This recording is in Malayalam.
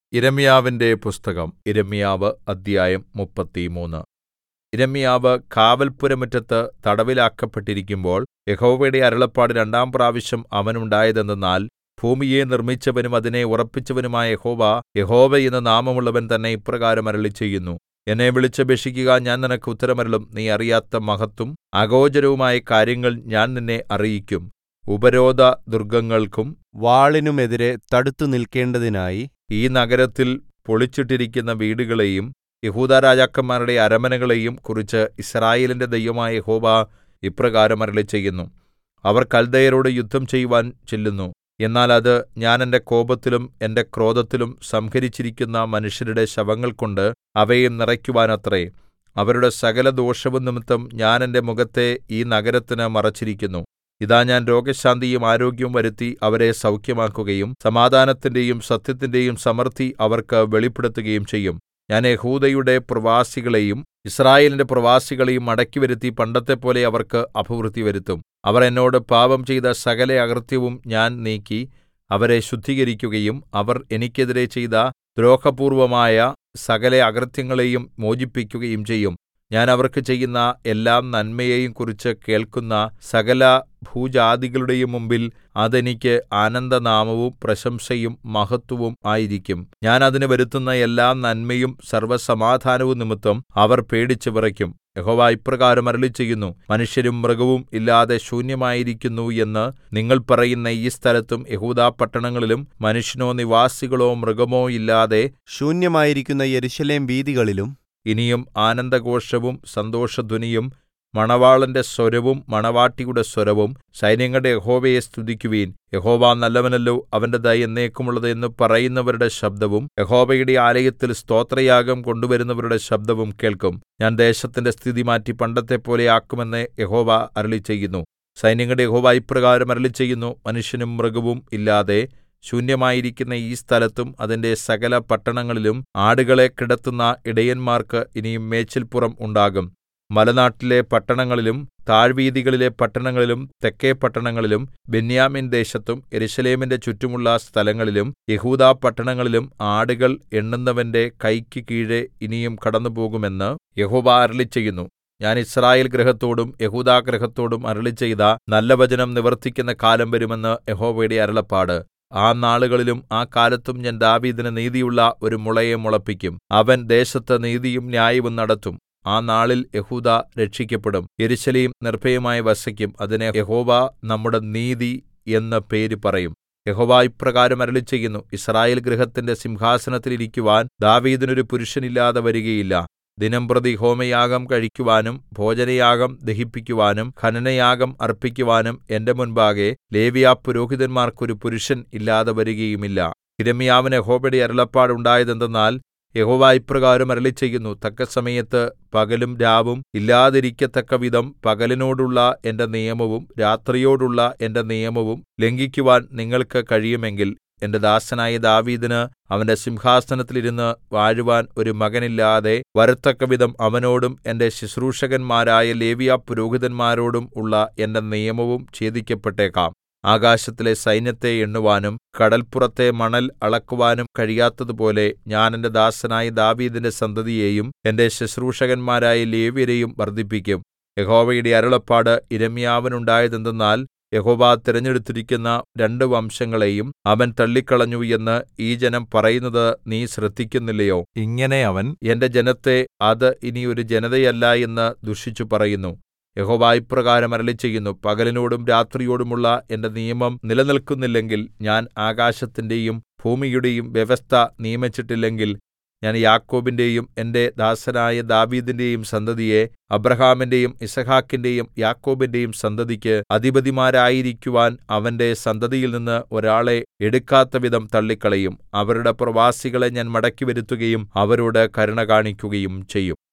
യിരെമ്യാവിന്റെ പുസ്തകം യിരെമ്യാവ് അദ്ധ്യായം മുപ്പത്തിമൂന്ന് യിരെമ്യാവ് കാവൽപ്പുരമുറ്റത്ത് തടവിലാക്കപ്പെട്ടിരിക്കുമ്പോൾ യഹോവയുടെ അരുളപ്പാട് രണ്ടാം പ്രാവശ്യം അവനുണ്ടായതെന്തെന്നാൽ ഭൂമിയെ നിർമ്മിച്ചവനും അതിനെ ഉറപ്പിച്ചവനുമായ യഹോവ യഹോവ എന്ന് നാമമുള്ളവൻ തന്നെ ഇപ്രകാരം അരുളിച്ചെയ്യുന്നു എന്നെ വിളിച്ചപേക്ഷിക്കുക ഞാൻ നിനക്ക് ഉത്തരമരുളും നീ അറിയാത്ത മഹത്തും അഗോചരവുമായ കാര്യങ്ങൾ ഞാൻ നിന്നെ അറിയിക്കും ഉപരോധദുർഗങ്ങൾക്കും വാളിനുമെതിരെ തടുത്തുനില്ക്കേണ്ടതിനായി ഈ നഗരത്തിൽ പൊളിച്ചിട്ടിരിക്കുന്ന വീടുകളെയും യെഹൂദാ രാജാക്കന്മാരുടെ അരമനകളെയും കുറിച്ച് യിസ്രായേലിന്റെ ദൈവമായ യഹോവ ഇപ്രകാരം അരുളിച്ചെയ്യുന്നു അവർ കൽദയരോട് യുദ്ധം ചെയ്യുവാൻ ചെല്ലുന്നു എന്നാൽ അത് ഞാൻ എന്റെ കോപത്തിലും എന്റെ ക്രോധത്തിലും സംഹരിച്ചിരിക്കുന്ന മനുഷ്യരുടെ ശവങ്ങൾകൊണ്ട് അവയെ നിറയ്ക്കുവാനത്രേ അവരുടെ സകലദോഷവും നിമിത്തം ഞാൻ എന്റെ മുഖത്തെ ഈ നഗരത്തിന് മറച്ചിരിക്കുന്നു ഇതാ ഞാൻ രോഗശാന്തിയും ആരോഗ്യവും വരുത്തി അവരെ സൗഖ്യമാക്കുകയും സമാധാനത്തിന്റെയും സത്യത്തിന്റെയും സമൃദ്ധി അവർക്ക് വെളിപ്പെടുത്തുകയും ചെയ്യും ഞാൻ യെഹൂദയുടെ പ്രവാസികളെയും യിസ്രായേലിന്റെ പ്രവാസികളെയും മടക്കിവരുത്തി പണ്ടത്തെപ്പോലെ അവർക്ക് അഭിവൃദ്ധി വരുത്തും അവർ എന്നോട് പാപം ചെയ്ത സകല അകൃത്യവും ഞാൻ നീക്കി അവരെ ശുദ്ധീകരിക്കുകയും അവർ എനിക്കെതിരെ ചെയ്ത ദ്രോഹപൂർവമായ സകല അകൃത്യങ്ങളെയും മോചിപ്പിക്കുകയും ചെയ്യും ഞാൻ അവർക്ക് ചെയ്യുന്ന എല്ലാ നന്മയെയും കുറിച്ച് കേൾക്കുന്ന സകല ഭൂജാതികളുടെയും മുമ്പിൽ അതെനിക്ക് ആനന്ദനാമവും പ്രശംസയും മഹത്വവും ആയിരിക്കും ഞാൻ അതിന് വരുത്തുന്ന എല്ലാ നന്മയും സർവ്വസമാധാനവും നിമിത്തം അവർ പേടിച്ചു വിറയ്ക്കും യഹോവ ഇപ്രകാരം അരുളിച്ചെയ്യുന്നു മനുഷ്യരും മൃഗവും ഇല്ലാതെ ശൂന്യമായിരിക്കുന്നു എന്ന് നിങ്ങൾ പറയുന്ന ഈ സ്ഥലത്തും യെഹൂദാ പട്ടണങ്ങളിലും മനുഷ്യനോ നിവാസികളോ മൃഗമോ ഇല്ലാതെ ശൂന്യമായിരിക്കുന്ന യെരൂശലേം വീഥികളിലും ഇനിയും ആനന്ദഘോഷവും സന്തോഷധ്വനിയും മണവാളന്റെ സ്വരവും മണവാട്ടിയുടെ സ്വരവും സൈന്യങ്ങളുടെ യഹോവയെ സ്തുതിക്കുവിൻ യഹോവ നല്ലവനല്ലോ അവന്റെ ദയ എന്നേക്കുമുള്ളത് എന്ന് പറയുന്നവരുടെ ശബ്ദവും യഹോവയുടെ ആലയത്തിൽ സ്തോത്രയാഗം കൊണ്ടുവരുന്നവരുടെ ശബ്ദവും കേൾക്കും ഞാൻ ദേശത്തിന്റെ സ്ഥിതി മാറ്റി പണ്ടത്തെപ്പോലെ ആക്കുമെന്ന് യഹോവ അരുളിച്ചെയ്യുന്നു സൈന്യങ്ങളുടെ യഹോവ ഇപ്രകാരം അരുളിച്ചെയ്യുന്നു മനുഷ്യനും മൃഗവും ഇല്ലാതെ ശൂന്യമായിരിക്കുന്ന ഈ സ്ഥലത്തും അതിന്റെ സകല പട്ടണങ്ങളിലും ആടുകളെ കിടത്തുന്ന ഇടയന്മാർക്ക് ഇനിയും മേച്ചിൽപ്പുറം ഉണ്ടാകും മലനാട്ടിലെ പട്ടണങ്ങളിലും താഴ്വീതികളിലെ പട്ടണങ്ങളിലും തെക്കെ പട്ടണങ്ങളിലും ബെന്യാമീൻ ദേശത്തും യെരൂശലേമിന്റെ ചുറ്റുമുള്ള സ്ഥലങ്ങളിലും യെഹൂദാ പട്ടണങ്ങളിലും ആടുകൾ എണ്ണുന്നവന്റെ കൈക്ക് കീഴെ ഇനിയും കടന്നുപോകുമെന്ന് യഹോവ അരുളിച്ചെയ്യുന്നു ഞാൻ യിസ്രായേൽ ഗൃഹത്തോടും യെഹൂദാ ഗൃഹത്തോടും അരുളിച്ചെയ്ത നല്ല വചനം നിവർത്തിക്കുന്ന കാലം വരുമെന്ന് യഹോവയുടെ അരുളപ്പാട് ആ നാളുകളിലും ആ കാലത്തും ഞാൻ ദാവീദിന് നീതിയുള്ള ഒരു മുളയെ മുളപ്പിക്കും അവൻ ദേശത്ത് നീതിയും ന്യായവും നടത്തും ആ നാളിൽ യഹൂദ രക്ഷിക്കപ്പെടും യെരൂശലേം നിർഭയമായി വസിക്കും അതിന് യഹോവ നമ്മുടെ നീതി എന്ന് പേര് പറയും യഹോവ ഇപ്രകാരം അരുളിച്ചെയ്യുന്നു യിസ്രായേൽ ഗൃഹത്തിന്റെ സിംഹാസനത്തിൽ ഇരിക്കുവാൻ ദാവീദിനൊരു പുരുഷനില്ലാതെ വരികയില്ല ദിനംപ്രതി ഹോമയാഗം കഴിക്കുവാനും ഭോജനയാഗം ദഹിപ്പിക്കുവാനും ഖനനയാഗം അർപ്പിക്കുവാനും എന്റെ മുൻപാകെ ലേവ്യ പുരോഹിതന്മാർക്കൊരു പുരുഷൻ ഇല്ലാതെ വരികയുമില്ല യിരെമ്യാവിന് യഹോവയുടെ അരുളപ്പാട് ഉണ്ടായതെന്തെന്നാൽ യഹോവ ഇപ്രകാരം അരുളിച്ചെയ്യുന്നു തക്കസമയത്ത് പകലും രാവും ഇല്ലാതിരിക്കത്തക്കവിധം പകലിനോടുള്ള എന്റെ നിയമവും രാത്രിയോടുള്ള എന്റെ നിയമവും ലംഘിക്കുവാൻ നിങ്ങൾക്ക് കഴിയുമെങ്കിൽ എന്റെ ദാസനായ ദാവീദിന് അവന്റെ സിംഹാസനത്തിൽ ഇരുന്ന് വാഴുവാൻ ഒരു മകനില്ലാതെ വരത്തക്കവിധം അവനോടും എന്റെ ശുശ്രൂഷകന്മാരായ ലേവ്യ പുരോഹിതന്മാരോടും ഉള്ള എന്റെ നിയമവും ഛേദിക്കപ്പെട്ടേക്കാം ആകാശത്തിലെ സൈന്യത്തെ എണ്ണുവാനും കടൽപ്പുറത്തെ മണൽ അളക്കുവാനും കഴിയാത്തതുപോലെ ഞാൻ എന്റെ ദാസനായ ദാവീദിന്റെ സന്തതിയെയും എന്റെ ശുശ്രൂഷകന്മാരായ ലേവ്യരെയും വർദ്ധിപ്പിക്കും യഹോവയുടെ അരുളപ്പാട് ഇരമ്യാവിനുണ്ടായതെന്തെന്നാൽ യഹോവ തിരഞ്ഞെടുത്തിരിക്കുന്ന രണ്ട് വംശങ്ങളെയും അവൻ തള്ളിക്കളഞ്ഞു എന്ന് ഈ ജനം പറയുന്നത് നീ ശ്രദ്ധിക്കുന്നില്ലയോ ഇങ്ങനെ അവൻ എന്റെ ജനത്തെ അത് ഇനി ഒരു ജനതയല്ല എന്ന് ദുഷിച്ചു പറയുന്നു യഹോവ ഇപ്രകാരം അരുളിച്ചെയ്യുന്നു പകലിനോടും രാത്രിയോടുമുള്ള എന്റെ നിയമം നിലനിൽക്കുന്നില്ലെങ്കിൽ ഞാൻ ആകാശത്തിന്റെയും ഭൂമിയുടെയും വ്യവസ്ഥ നിയമിച്ചിട്ടില്ലെങ്കിൽ ഞാൻ യാക്കോബിന്റെയും എന്റെ ദാസനായ ദാവീദിന്റെയും സന്തതിയെ അബ്രഹാമിന്റെയും യിസ്ഹാക്കിന്റെയും യാക്കോബിന്റെയും സന്തതിക്ക് അധിപതിമാരായിരിക്കുവാൻ അവന്റെ സന്തതിയിൽനിന്ന് ഒരാളെ എടുക്കാത്തവിധം തള്ളിക്കളയും അവരുടെ പ്രവാസികളെ ഞാൻ മടക്കിവരുത്തുകയും അവരോട് കരുണ കാണിക്കുകയും ചെയ്യും